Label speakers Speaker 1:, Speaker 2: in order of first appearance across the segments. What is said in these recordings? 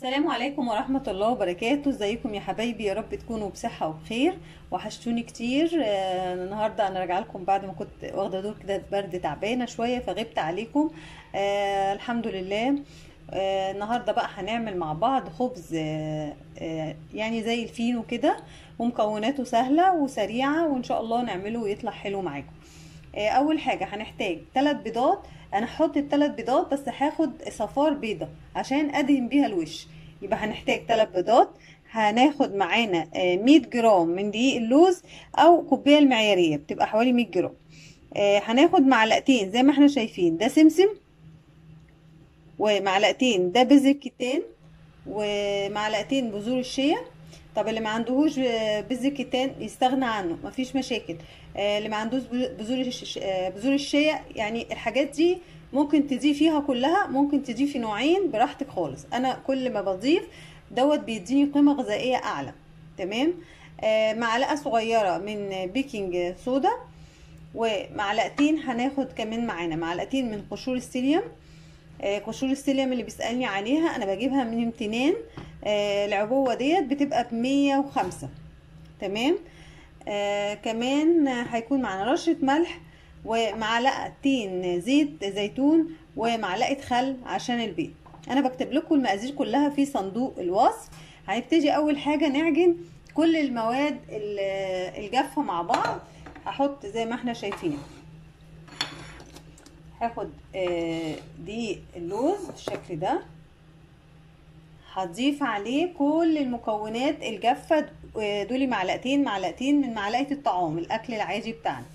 Speaker 1: السلام عليكم ورحمة الله وبركاته ازيكم يا حبايبي يا رب تكونوا بصحة وبخير وحشتوني كتير آه، النهاردة انا راجعه لكم بعد ما كنت واخدة دور كده برد تعبانة شوية فغبت عليكم آه الحمد لله آه النهاردة بقى هنعمل مع بعض خبز آه آه يعني زي الفينو كده ومكوناته سهلة وسريعة وان شاء الله نعمله ويطلع حلو معاكم آه اول حاجة هنحتاج ثلاث بيضات انا هحط الثلاث بيضات بس هاخد صفار بيضة عشان ادهن بيها الوش يبقى هنحتاج ثلاث بيضات هناخد معانا 100 جرام من دقيق اللوز او كوبايه المعياريه بتبقى حوالي 100 جرام هناخد معلقتين زي ما احنا شايفين ده سمسم ومعلقتين ده بذر الكتان ومعلقتين بذور الشيا طب اللي ما عندهوش بذر الكتان يستغنى عنه مفيش مشاكل اللي ما عندوش بذور بذور الشيا يعني الحاجات دي ممكن تضيفيها كلها ممكن تضيفي نوعين براحتك خالص انا كل ما بضيف دوت بيديني قيمه غذائيه اعلى تمام آه معلقه صغيره من بيكنج صودا ومعلقتين هناخد كمان معانا معلقتين من قشور السيليوم آه قشور السيليوم اللي بيسالني عليها انا بجيبها من امتنان آه العبوه ديت بتبقى بمية وخمسة تمام آه كمان هيكون معانا رشه ملح ومعلقتين زيت زيتون ومعلقه خل عشان البيض انا بكتب لكم المقادير كلها في صندوق الوصف هنبتدي اول حاجه نعجن كل المواد الجافه مع بعض هحط زي ما احنا شايفين هاخد دقيق اللوز بالشكل ده هضيف عليه كل المكونات الجافه دول معلقتين معلقتين من معلقه الطعام الاكل العادي بتاعنا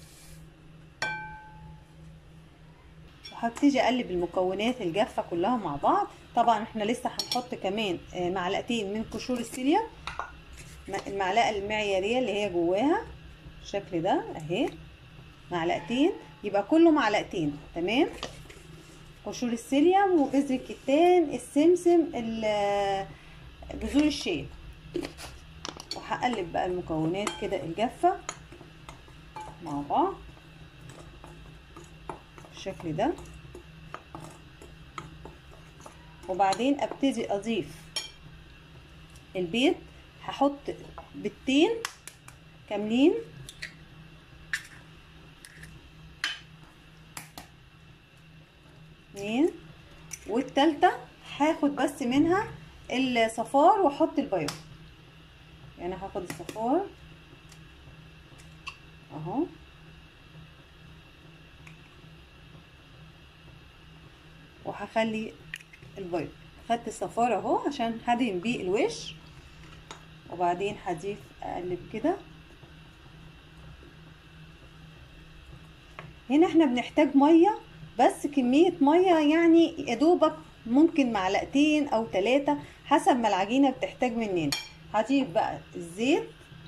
Speaker 1: وهبتدي اقلب المكونات الجافه كلها مع بعض طبعا احنا لسه هنحط كمان معلقتين من قشور السيليا المعلقه المعياريه اللي هي جواها بالشكل ده اهي معلقتين يبقى كله معلقتين تمام قشور السيليوم وبذر الكتان السمسم بذور الشيا وهقلب بقى المكونات كده الجافه مع بعض بالشكل ده وبعدين ابتدي اضيف البيض هحط بيضتين كاملين اتنين والتالتة هاخد بس منها الصفار واحط البياض يعني هاخد الصفار اهو وهخلي البيض خدت الصفار اهو عشان هدهن بيه الوش وبعدين هضيف اقلب كده هنا احنا بنحتاج ميه بس كميه ميه يعني يا دوبك ممكن معلقتين او ثلاثه حسب ما العجينه بتحتاج مننا هضيف بقى الزيت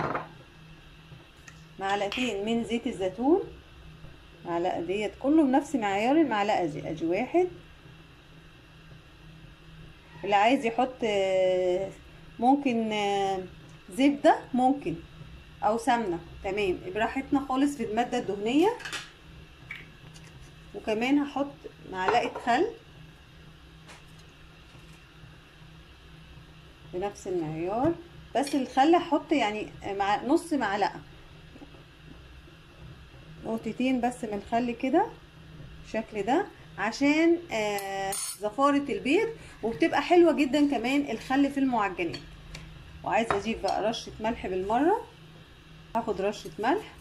Speaker 1: معلقتين من زيت الزيتون معلقه ديت كله بنفس معيار المعلقه دي ادي واحد اللي عايز يحط ممكن زبدة ممكن او سمنة تمام براحتنا خالص في المادة الدهنية وكمان هحط معلقة خل بنفس المعيار بس الخل هحط يعني مع نص معلقة نقطتين بس من الخل كده بالشكل ده عشان آه زفارة البيض وبتبقى حلوة جدا كمان الخل في المعجنات وعايزة اضيف بقى رشة ملح بالمرة هاخد رشة ملح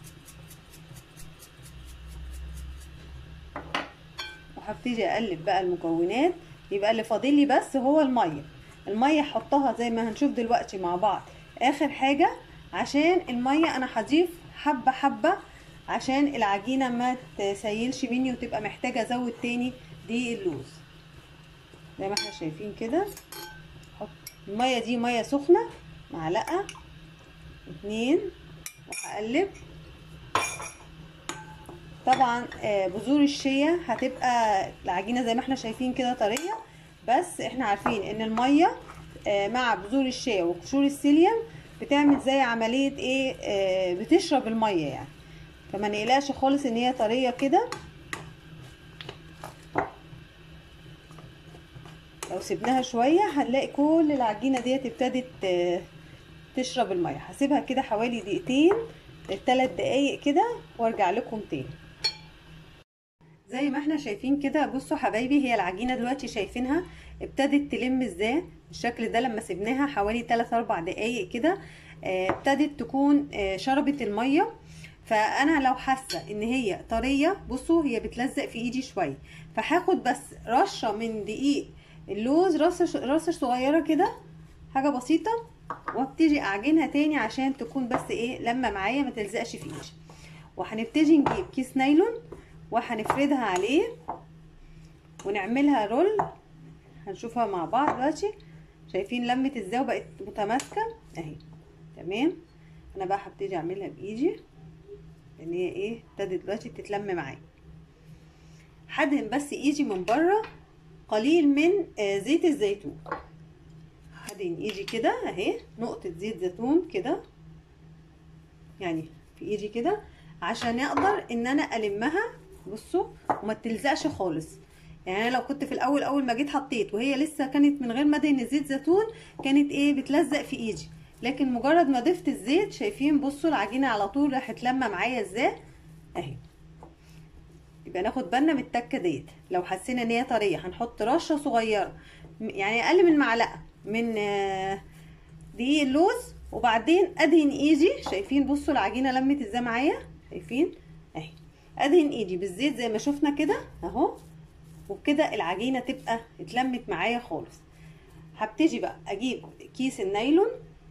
Speaker 1: وهبتدي اقلب بقى المكونات يبقى اللي فاضل لي بس هو المية المية هحطها زي ما هنشوف دلوقتي مع بعض اخر حاجة عشان المية انا هضيف حبة حبة عشان العجينه ما تسيلش مني وتبقى محتاجه ازود تاني دقيق اللوز زي ما احنا شايفين كده احط الميه دي ميه سخنه معلقه اتنين وهقلب طبعا بذور الشيا هتبقى العجينه زي ما احنا شايفين كده طريه بس احنا عارفين ان الميه مع بذور الشيا وقشور السيليوم بتعمل زي عمليه ايه بتشرب الميه يعني فما نقلقش خالص ان هي طريه كده لو سيبناها شويه هنلاقي كل العجينه ديت ابتدت آه، تشرب الميه هسيبها كده حوالي دقيقتين لثلاث دقايق كده وارجع لكم تاني زي ما احنا شايفين كده بصوا حبايبي هي العجينه دلوقتي شايفينها ابتدت تلم ازاي بالشكل ده لما سيبناها حوالي 3 4 دقايق كده آه، ابتدت تكون آه، شربت الميه فانا لو حاسه ان هي طريه بصوا هي بتلزق في ايدي شويه فهاخد بس رشه من دقيق اللوز رشه رشه صغيره كده حاجه بسيطه وابتدي اعجنها تاني عشان تكون بس ايه لما معايا ما تلزقش في ايدي وهنبتدي نجيب كيس نايلون وهنفردها عليه ونعملها رول هنشوفها مع بعض دلوقتي شايفين لمت ازاي وبقت متماسكه اهي تمام انا بقى هبتدي اعملها بايدي لان هي ايه ابتدت دلوقتي تتلم معايا هدهن بس ايدي من بره قليل من آه زيت الزيتون هدهن ايدي كده اهي نقطه زيت زيتون كده يعني في ايدي كده عشان اقدر ان انا المها بصوا وما تلزقش خالص يعني انا لو كنت في الاول اول ما جيت حطيت وهي لسه كانت من غير ما ادهن زيت زيتون كانت ايه بتلزق في ايدي لكن مجرد ما ضفت الزيت شايفين بصوا العجينه على طول راحت لما معايا ازاي اهي يبقى ناخد بالنا من التكه ديت لو حسينا ان هي طريه هنحط رشه صغيره يعني اقل من معلقه من دقيق اللوز وبعدين ادهن ايدي شايفين بصوا العجينه لمت ازاي معايا شايفين اهي ادهن ايدي بالزيت زي ما شفنا كده اهو وبكده العجينه تبقى اتلمت معايا خالص هبتدي بقى اجيب كيس النايلون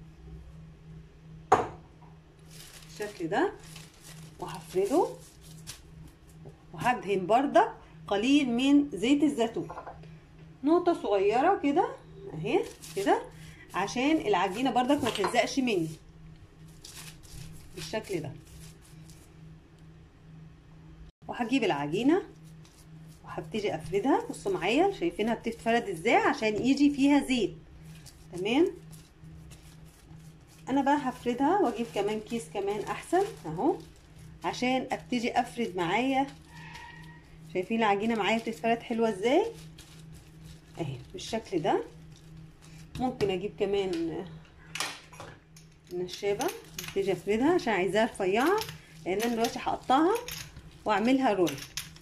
Speaker 1: بالشكل ده وهفرده وهدهن بردك قليل من زيت الزيتون نقطة صغيرة كده اهي كده عشان العجينة بردك ما تلزقش مني بالشكل ده وهجيب العجينة وهبتدي افردها بصوا معايا شايفينها بتتفرد ازاي عشان يجي فيها زيت تمام انا بقى هفردها واجيب كمان كيس كمان احسن اهو عشان ابتدي افرد معايا شايفين العجينه معايا بتتفرد حلوه ازاي اهي بالشكل ده ممكن اجيب كمان نشابه ابتدي افردها عشان عايزاها رفيعه لان انا دلوقتي هقطعها واعملها رول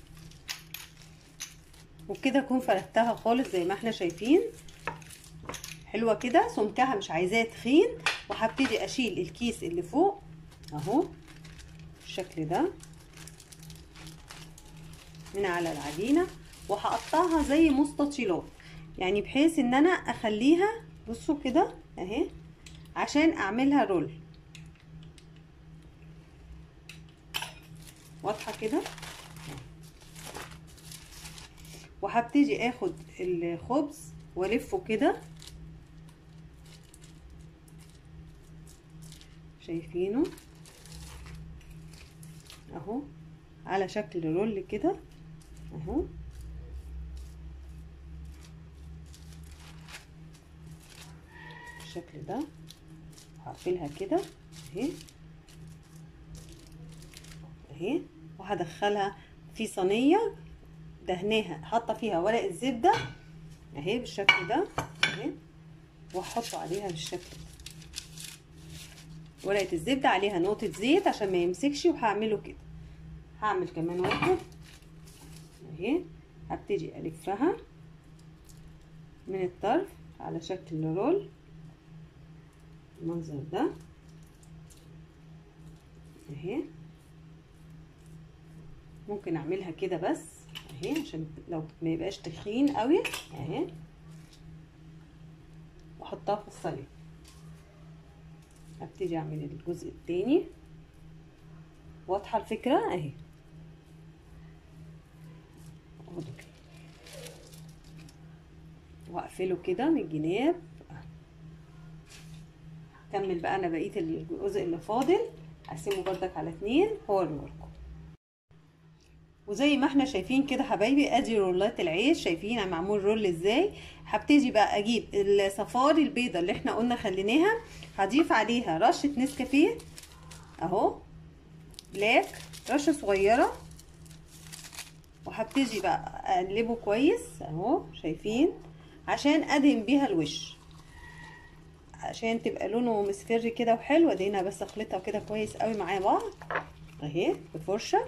Speaker 1: وبكده اكون فردتها خالص زي ما احنا شايفين حلوه كده سمكها مش عايزاه تخين وهبتدي اشيل الكيس اللي فوق اهو بالشكل ده من على العجينه وهقطعها زي مستطيلات يعني بحيث ان انا اخليها بصوا كده اهي عشان اعملها رول واضحه كده وهبتدي اخد الخبز والفه كده شايفينه اهو على شكل رول كده اهو بالشكل ده هقفلها كده اهي اهي وهدخلها في صينيه دهناها حاطه فيها ورق الزبده اهي بالشكل ده اهي واحطه عليها بالشكل ده ورقه الزبده عليها نقطه زيت عشان ما يمسكش وهعمله كده هعمل كمان واحد اهي هبتدي الفها من الطرف على شكل رول المنظر ده اهي ممكن اعملها كده بس اهي عشان لو ما يبقاش تخين قوي اهي واحطها في الصينيه ابتدي اعمل الجزء التاني واضحه الفكره اهي اخده كده واقفله كده من الجناب هكمل بقى انا بقيه الجزء اللي فاضل هقسمه بردك على اتنين هوريهولكم وزي ما احنا شايفين كده حبايبي ادي رولات العيش شايفين معمول رول ازاي هبتدي بقى اجيب الصفار البيضه اللي احنا قلنا خليناها هضيف عليها رشه نسكافيه اهو بلاك رشه صغيره وهبتدي بقى اقلبه كويس اهو شايفين عشان ادهن بيها الوش عشان تبقى لونه مصفر كده وحلو ادينا بس اخلطها كده كويس قوي مع بعض اهي بفرشه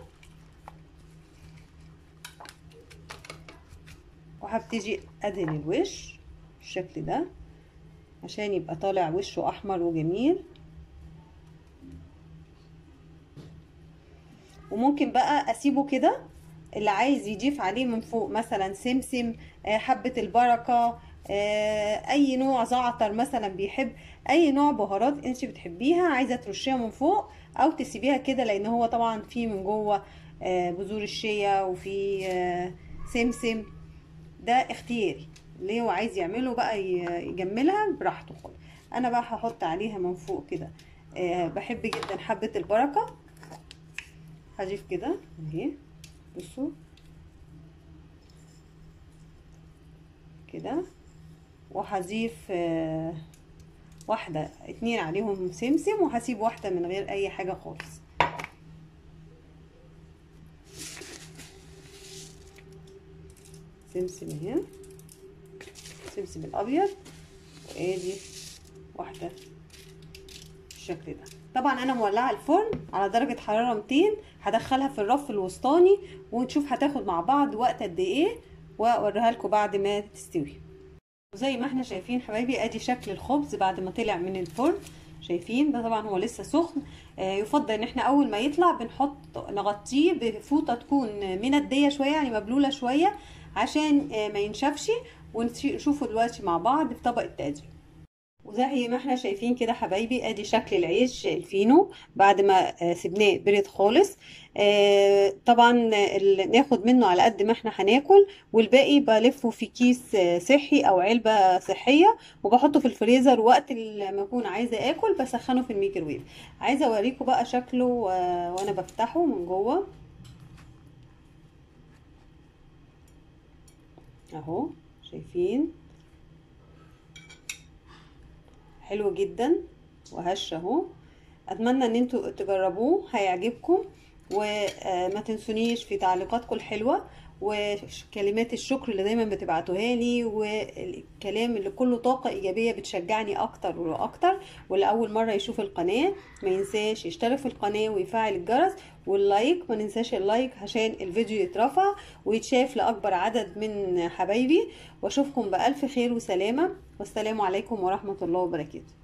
Speaker 1: وهبتدي ادهن الوش بالشكل ده عشان يبقى طالع وشه احمر وجميل وممكن بقى اسيبه كده اللي عايز يضيف عليه من فوق مثلا سمسم حبة البركة اي نوع زعتر مثلا بيحب اي نوع بهارات انت بتحبيها عايزة ترشيها من فوق او تسيبيها كده لان هو طبعا فيه من جوه بذور الشيا وفي سمسم ده اختياري اللي هو عايز يعمله بقى يجملها براحته خالص انا بقى هحط عليها من فوق كده بحب جدا حبة البركة هضيف كده اهي بصوا كده وهضيف آه واحدة اتنين عليهم سمسم وهسيب واحدة من غير اي حاجة خالص سمسم اهي سمسم الابيض وادي واحدة بالشكل ده طبعا انا مولعه الفرن على درجه حراره 200 هدخلها في الرف الوسطاني ونشوف هتاخد مع بعض وقت قد ايه واوريها لكم بعد ما تستوي وزي ما احنا شايفين حبايبي ادي شكل الخبز بعد ما طلع من الفرن شايفين ده طبعا هو لسه سخن آه يفضل ان احنا اول ما يطلع بنحط نغطيه بفوطه تكون منديه شويه يعني مبلوله شويه عشان آه ما ينشفش ونشوفه دلوقتي مع بعض في طبق التقديم وزي ما احنا شايفين كده حبايبي ادي شكل العيش الفينو بعد ما سيبناه برد خالص آه طبعا ناخد منه على قد ما احنا هناكل والباقي بلفه في كيس صحي او علبة صحية وبحطه في الفريزر وقت لما اكون عايزة اكل بسخنه في الميكروويف عايزة اوريكم بقى شكله وانا بفتحه من جوه اهو شايفين حلو جدا وهش اهو اتمنى ان انتوا تجربوه هيعجبكم وما تنسونيش في تعليقاتكم الحلوه وكلمات الشكر اللي دايما بتبعتوها لي والكلام اللي كله طاقه ايجابيه بتشجعني اكتر واكتر واللي اول مره يشوف القناه ما ينساش يشترك في القناه ويفعل الجرس واللايك ما ننساش اللايك عشان الفيديو يترفع ويتشاف لاكبر عدد من حبايبي واشوفكم بالف خير وسلامه والسلام عليكم ورحمه الله وبركاته